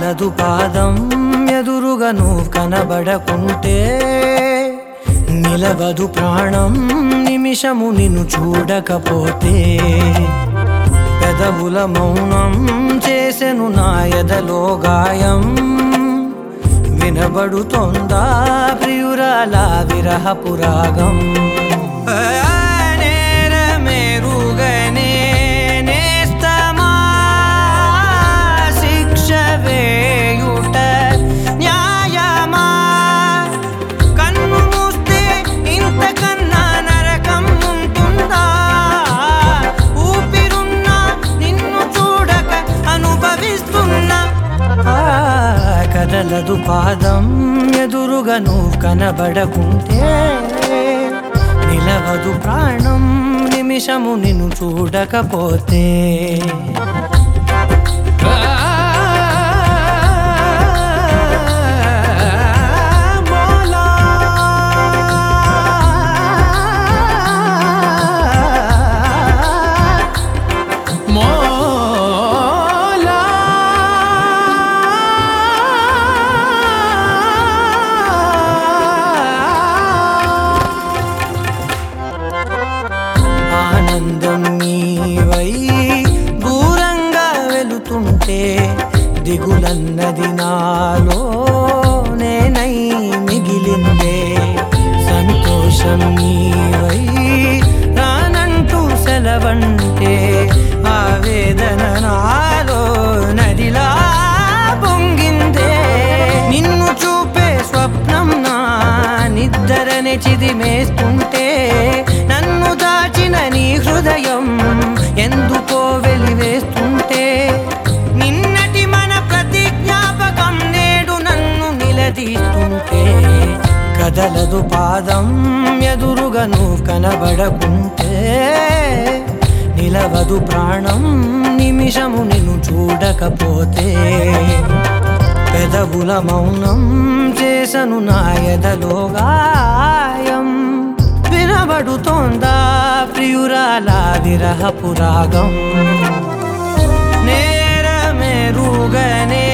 కదలదు పాదం ఎదురుగా నువ్వు కనబడకుంటే నిలవదు ప్రాణం నిమిషము నిన్ను చూడకపోతే పెదవుల మౌనం చేసెను నా ఎదలో గాయం వినబడుతోందా ప్రియురాల విరహపురాగం నేరమేరుగనే నేస్తమా శిక్ష వేయుట న్యాయమా కన్ను మూస్తే ఇంతకన్నా నరకం ఉంటుందా ఊపిరున్నా నిన్ను చూడక అనుభవిస్తున్నా ఆ, కదలదు పాదం ఎదురుగా నువ్వు కనబడకుంటే నిలవదు ప్రాణం నిమిషము నిన్ను చూడకపోతే ఆనందం నీవై దూరంగా వెళుతుంటే దిగులన్నది నాలో నేనై మిగిలిందే సంతోషం నీవై రానంటూ సెలవంటే ఆవేదన నాలో నదిలా పొంగిందే నిన్ను చూపే స్వప్నం నా నిద్దరనే చిదిమేస్తుంటే నన్ను దాచిన నీ హృదయం ఎందుకో వెలివేస్తుంటే నిన్నటి మన ప్రతి జ్ఞాపకం నేడు నన్ను నిలదీస్తుంటే కదలదు పాదం ఎదురుగా నువ్వు కనబడకుంటే నిలవదు ప్రాణం నిమిషము నిన్ను చూడకపోతే పెదవుల మౌనం చేసను నా ఎదలో గాయం వినబడుతోందా ప్రియురాల విరహపురాగం నేరమెరుగనే